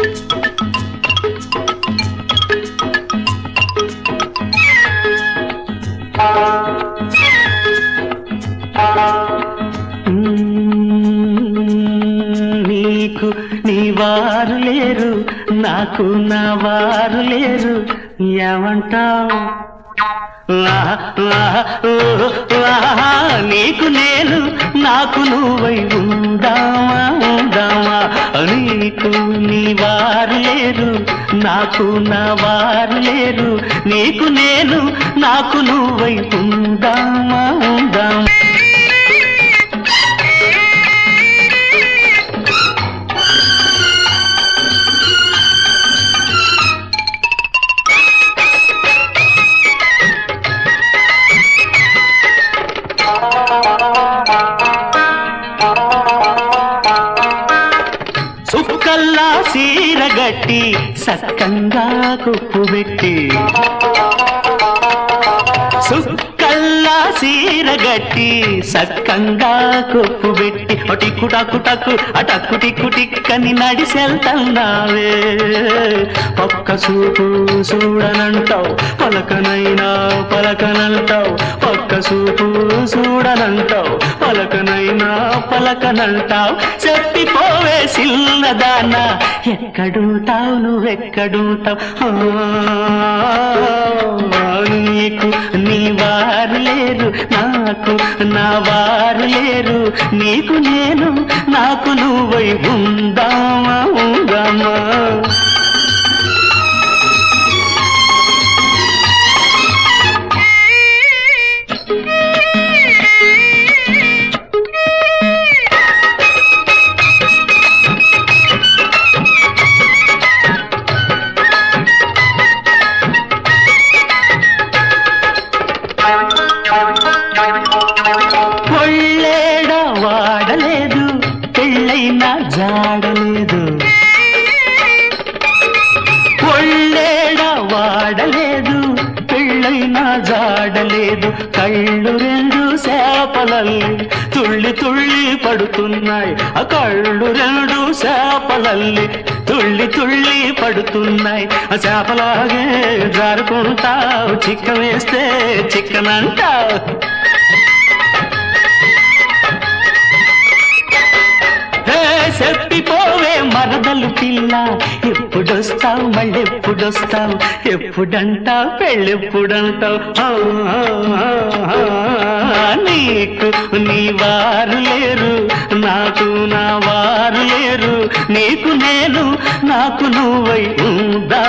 నీకు నీ వారు లేరు నాకు నా వారు లేరు ఏమంటావు నీకు నేను నాకు నువ్వై ఉందామా ఉందామా నీకు నీ వారు లేరు నాకు నా వారు లేరు నీకు నేను నాకు నువ్వై ఉందామా ఉందామా సుక్కల్లా సీరగట్టి సక్కంగా కుప్పుబెట్టి సుక్కల్లా సీరగట్టి సక్కంగా కొప్పుబెట్టి టిక్కు టక్కు టక్కు అటక్కు టిక్కు టిక్కని నడిసెళ్తున్నావే పక్క సూపు చూడనంటావు పలకనైనా పలకనంటావు పక్క సూపు చూడనంటావు పలకనైనా పలకనంటావు చెప్పిపోవే సిల్లదాన ఎక్కడుంటావు నువ్వెక్కడుంటావు ఆ, నీకు నీ వారు లేరు నాకు నా వారు లేరు నీకు నేను నాకు నువ్వై ఉందామా ఉందామా కొళ్ళేడ వాడలేదు పెళ్ళైనా జాడలేదు కొళ్ళేడ వాడలేదు పెళ్ళైనా జాడలేదు కళ్ళు రెండు చేపలల్లి తుళ్ళి తుళ్ళి పడుతున్నాయి ఆ కళ్ళు రెండు చేపలల్లి తుళ్ళి తుళ్ళి పడుతున్నాయి ఆ చేపలాగే జారుకుంటావు చిక్క వేస్తే చిక్కనంటావు హే, చెప్పిపోవే మరదలు పిల్ల ఎప్పుడొస్తావు మళ్ళీ ఎప్పుడొస్తావు ఎప్పుడంటావు పెళ్ళెప్పుడంటావు ఆ, ఆ, ఆ, ఆ, నీకు నీ వారు లేరు నాకు నా వారు లేరు నీకు నేను నాకు నువ్వై ఉందా